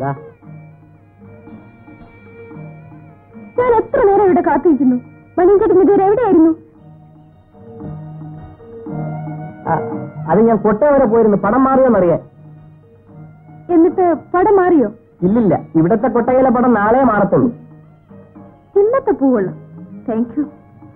ദാ, ഞാൻ എത്ര നേരം ഇവിടെ കാത്തിരിക്കുന്നു മണിയൻചേട്ടൻ ഇതുവരെ എവിടെയായിരുന്നു ആ, അത് ഞാൻ കൊട്ട വരെ പോയിരുന്നു പടം മാറിയോന്നറിയാൻ എന്നിട്ട് പടം മാറിയോ ഇല്ലില്ല ഇവിടത്തെ കൊട്ടയിലെ പടം നാളെ മാറത്തുള്ളൂ ഇന്നത്തെ പൂവുള്ളു താങ്ക് യു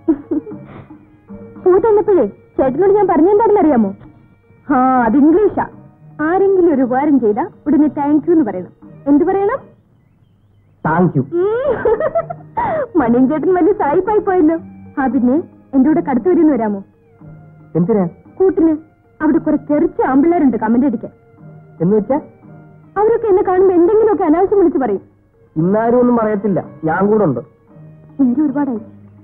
പൂ തന്നപ്പോഴേ ചേട്ടനോട് ഞാൻ പറഞ്ഞെന്താണെന്ന് അറിയാമോ ആ അത് ഇംഗ്ലീഷാ ആരെങ്കിലും ഒരു ഉപകാരം ചെയ്താ ഉടനെ താങ്ക് യു എന്ന് പറയണം എന്ത് പറയണം താങ്ക് യു മണിയൻ ചേട്ടൻ വലിയ സായിപ്പായി പോയല്ലോ ആ പിന്നെ എന്റെ കൂടെ കടുത്തു വരുന്നു വരാമോ എന്തിനാ കൂട്ടിന് അവിടെ കുറെ ചെറിച്ച ആമ്പിള്ളേരുണ്ട് കമന്റ് അടിക്കാൻ എന്ന് വെച്ചാ അവരൊക്കെ എന്നെ കാണുമ്പോ എന്തെങ്കിലുമൊക്കെ അനാവശ്യം വിളിച്ച് പറയും ഇന്നാരും ഒന്നും പറയത്തില്ല ഞാൻ കൂടെ ഉണ്ട് നേരെ ഒരുപാടായി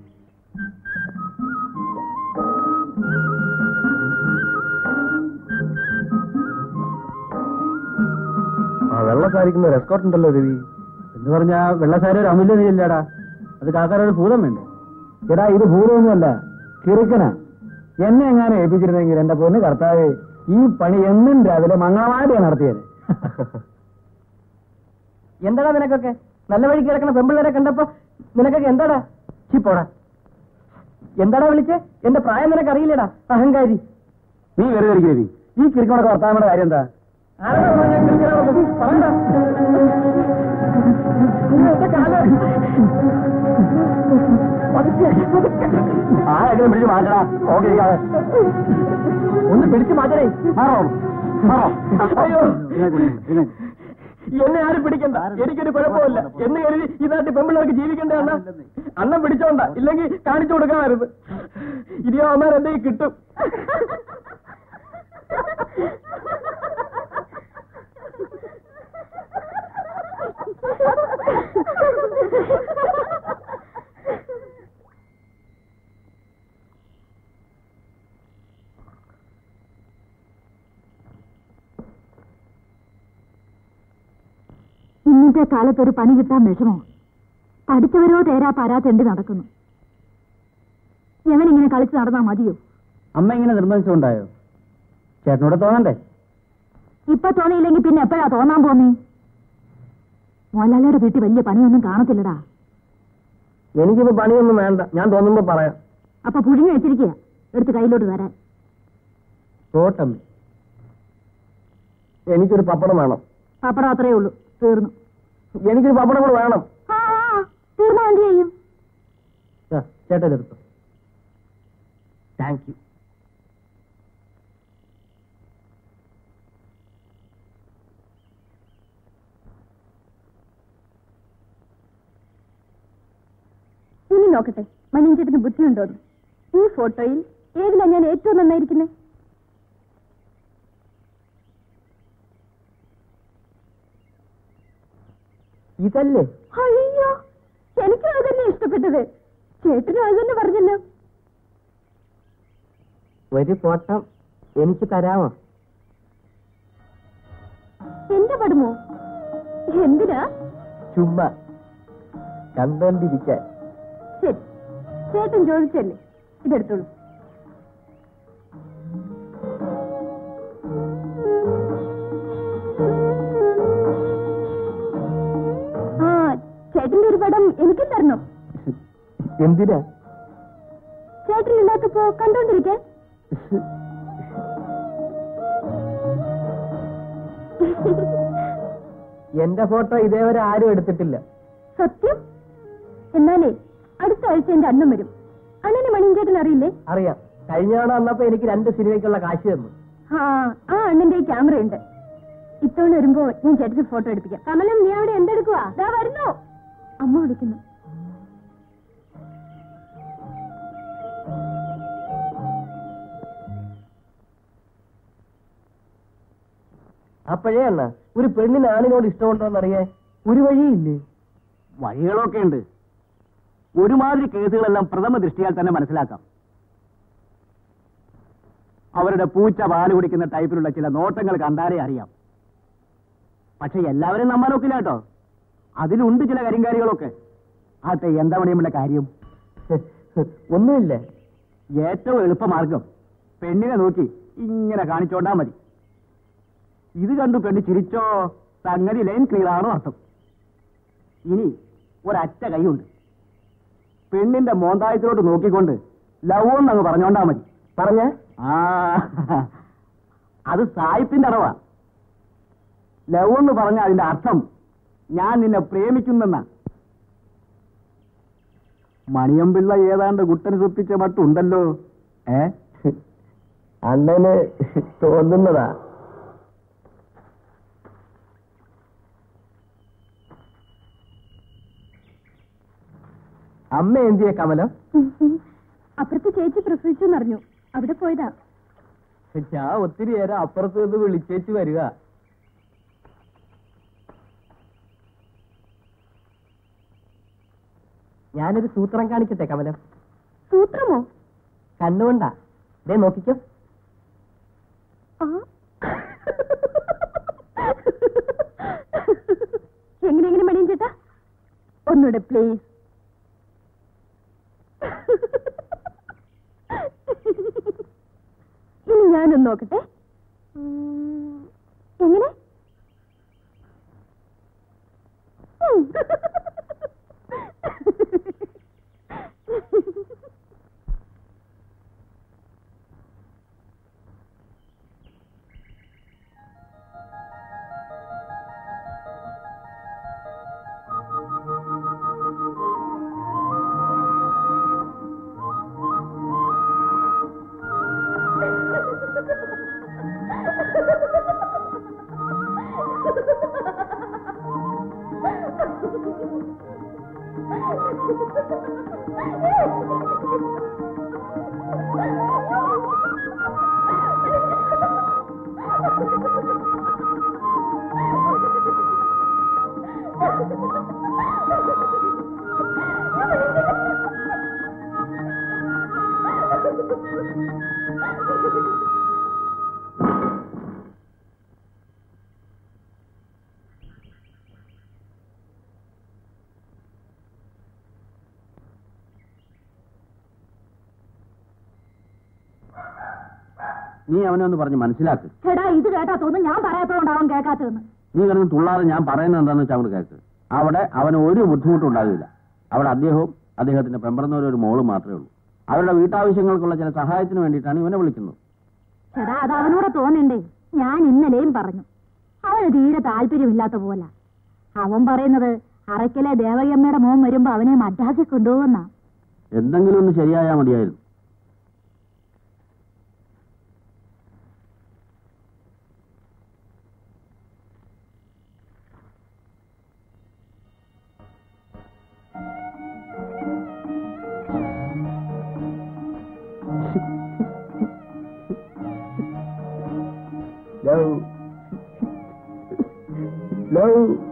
ആ വെള്ളസാരിക്കുന്ന ഒരു എസ്കോർട്ട് ഉണ്ടല്ലോ രവി എന്ന് പറഞ്ഞാ വെള്ളസാര ഒരു അമൂല്യതയില്ലടാ അത് കാക്കാരൊരു ഭൂതം വേണ്ടേ എടാ ഇത് ഭൂതമൊന്നുമല്ല കിറുക്കനാ എന്നെ എങ്ങാനും ഏൽപ്പിച്ചിരുന്നെങ്കിൽ എന്റെ പൊന്ന് കർത്താവ് ഈ പണി എന്നും രാവിലെ മംഗളമാടിയാണ് നടത്തിയത് എന്താടാ നിനക്കൊക്കെ നല്ല വഴി കിടക്കണ പെമ്പിള്ളേരെ കണ്ടപ്പോ നിനക്കൊക്കെ എന്താടാ ചിപ്പോടാ എന്താടാ വിളിച്ചേ എന്റെ പ്രായം നിനക്ക് അറിയില്ലടാ അഹങ്കാരി നീ വെറുതെ ഇരിക്കരുത് ഈ കിറുക്കണൊക്കെ വർത്താനയുടെ കാര്യം എന്താ ആരെങ്കിലും പിടിച്ച് മാറ്റടാ ഓക്കെ ഒന്ന് പിടിച്ച് മാറ്റണേ മാറോ മാറോ അയ്യോ എന്നെ ആരും പിടിക്കണ്ട എനിക്കൊരു കുഴപ്പമില്ല എന്ന് കരുതി ഈ നാട്ടിൽ പെമ്പിള്ളേർക്ക് ജീവിക്കണ്ടേ അണ്ണ അണ്ണം പിടിച്ചോണ്ട ഇല്ലെങ്കിൽ കാണിച്ചു കൊടുക്കാമായിരുന്നു ഇനിയോ അമ്മമാർ എന്തെങ്കിലും കിട്ടും ഇന്നത്തെ കാലത്ത് ഒരു പണി കിട്ടാൻ വിഷമോ പഠിച്ചവരോ തേരാ പാരാ തെണ്ടി നടക്കുന്നു എവനിങ്ങനെ കളിച്ച് നടന്നാ മതിയോ അമ്മ ഇങ്ങനെ നിർബന്ധിച്ചുണ്ടായോ ചേട്ടനോട് തോന്നണ്ടേ ഇപ്പൊ തോന്നിയില്ലെങ്കിൽ പിന്നെ എപ്പോഴാ തോന്നാൻ പോന്നേ മോലാലയുടെ വീട്ടിൽ വലിയ പണിയൊന്നും കാണത്തില്ലടാ എനിക്കിപ്പോ പണിയൊന്നും വേണ്ട ഞാൻ തോന്നുമ്പോ പറയാം അപ്പൊ പുഴുങ്ങി വെച്ചിരിക്കുക എടുത്ത് കയ്യിലോട്ട് തരാൻ തോട്ടമ്മ എനിക്കൊരു പപ്പടം വേണം പപ്പടം അത്രേ ഉള്ളൂ തീർന്നു എനിക്കൊരു പപ്പടം കൂടെ വേണം ആ, ആ, തീർന്നാ എന്ത് ചെയ്യും ചേട്ടൻ എടുത്തു താങ്ക് യു ഇനി നോക്കട്ടെ മനിഞ്ചേട്ടന് ബുദ്ധിയുണ്ടോന്ന് ഈ ഫോട്ടോയിൽ ഏതിലാ ഞാൻ ഏറ്റവും നന്നായിരിക്കുന്നത് ഇതല്ലേ അയ്യോ എനിക്കും അത് തന്നെ ഇഷ്ടപ്പെട്ടത് ചേട്ടനും അത് തന്നെ പറഞ്ഞല്ലോ ഒരു ഫോട്ടോ എനിക്ക് തരാമോ എന്റെ പടമോ എന്തിനാ ചുമ്മാ കണ്ടോണ്ടിരിക്കാൻ ശരി ചേട്ടൻ ചോദിച്ചല്ലേ ഇതെടുത്തോളൂ ആ ചേട്ടന്റെ ഒരു പടം എനിക്കും തരണം എന്തിനാ ചേട്ടൻ ഇല്ലാത്തപ്പോ കണ്ടോണ്ടിരിക്കാൻ എന്റെ ഫോട്ടോ ഇതേവരെ ആരും എടുത്തിട്ടില്ല സത്യം എന്നാലേ അടുത്ത ആഴ്ച എന്റെ അണ്ണൻ വരും അണ്ണന് മണിഞ്ചേട്ടൻ അറിയില്ലേ അറിയാം കഴിഞ്ഞ തവണ വന്നപ്പോ എനിക്ക് രണ്ട് സിനിമയ്ക്കുള്ള കാശ് തന്നു ആ ആ അണ്ണന്റെ ഈ ക്യാമറ ഉണ്ട് ഇത്തവണ വരുമ്പോ ഞാൻ ചേട്ടന് ഫോട്ടോ എടുപ്പിക്കാം കമലം നീ അവിടെ എന്തെടുക്കുവാ ദാ വരുന്നു അമ്മ വിളിക്കുന്നു അപ്പോഴേ അണ്ണ ഒരു പെണ്ണിന് ആണിനോട് ഇഷ്ടമുണ്ടോന്ന് അറിയാൻ ഒരു വഴിയില്ലേ വഴികളൊക്കെ ഉണ്ട് ഒരുമാതിരി കേസുകളെല്ലാം പ്രഥമ ദൃഷ്ടിയാൽ തന്നെ മനസ്സിലാക്കാം അവരുടെ പൂച്ച പാല് കുടിക്കുന്ന ടൈപ്പിലുള്ള ചില നോട്ടങ്ങൾ കണ്ടാലേ അറിയാം പക്ഷെ എല്ലാവരും നമ്മാനൊക്കില്ല കേട്ടോ അതിലുണ്ട് ചില കരിങ്കാരികളൊക്കെ ആട്ടെ എന്താ പണിയുമ്പോൾ കാര്യം ഒന്നുമില്ല ഏറ്റവും എളുപ്പമാർഗം പെണ്ണിനെ നോക്കി ഇങ്ങനെ കാണിച്ചോണ്ടാ മതി ഇത് കണ്ടു പെണ്ണ് ചിരിച്ചോ സംഗതി ലൈൻ ക്ലിയർ ആണോ അർത്ഥം ഇനി ഒരറ്റ കൈയുണ്ട് പെണ്ണിന്റെ മോന്തായത്തിലോട്ട് നോക്കിക്കൊണ്ട് ലവ് എന്നങ്ങ് പറഞ്ഞോണ്ടാ മതി പറഞ്ഞ ആ അത് സായിപ്പിന്റെ അടവാ ലവ് എന്ന് പറഞ്ഞ അതിന്റെ അർത്ഥം ഞാൻ നിന്നെ പ്രേമിക്കുന്നെന്ന മണിയമ്പിള്ള ഏതാണ്ട് കുട്ടന് സ്വപ്പിച്ച മട്ടുണ്ടല്ലോ ഏ അണ്ണന് തോന്നുന്നതാ അമ്മ എന്തിയെ കമലം അപ്പുറത്ത് ചേച്ചി പ്രസവിച്ചെന്നറിഞ്ഞു അവിടെ പോയതാ ഞാൻ ഒത്തിരി നേരം അപ്പുറത്ത് നിന്ന് വിളിച്ചേച്ച് വരിക ഞാനൊരു സൂത്രം കാണിക്കട്ടെ കമലം സൂത്രമോ കണ്ണുകൊണ്ടാ ദേ നോക്കിക്കോ ആ. എങ്ങനെ എങ്ങനെ മണിയും ചേട്ടാ ഒന്നുകൂടെ പ്ലീസ് ഇനി ഞാനൊന്ന് നോക്കട്ടെ ഉം, എങ്ങനെ ഉം. നീ അവനെ ഒന്ന് പറഞ്ഞ് മനസ്സിലാക്ക് ചേട്ടാ ഇത് കേട്ടാ തോന്നുന്നു ഞാൻ പറയാത്തോണ്ടാവും കേൾക്കാത്തതെന്ന് നീ കിടന്ന് തുള്ളാതെ ഞാൻ പറയുന്നത് എന്താണെന്ന് വെച്ചാൽ അങ്ങോട്ട് കേൾക്ക് അവിടെ അവന് ഒരു ബുദ്ധിമുട്ടും ഉണ്ടാകില്ല അവിടെ അദ്ദേഹവും അദ്ദേഹത്തിന്റെ പെമ്പറന്നവരും ഒരു മോളും മാത്രമേ ഉള്ളൂ അവരുടെ വീട്ടാവശ്യങ്ങൾക്കുള്ള ചില സഹായത്തിന് വേണ്ടിയിട്ടാണ് ഇവനെ വിളിക്കുന്നത് ചേട്ടാ അത് അവനോട് തോന്നണ്ടേ ഞാൻ ഇന്നലെയും പറഞ്ഞു അവന് തീരെ താല്പര്യമില്ലാത്ത പോലെ അവൻ പറയുന്നത് അറയ്ക്കലെ ദേവകിയമ്മയുടെ മോൻ വരുമ്പോ അവനെ മദ്രാസിൽ കൊണ്ടുപോകുന്നാ എന്തെങ്കിലും ഒന്ന് ശരിയായാൽ മതിയായിരുന്നു ലവ് ലവ്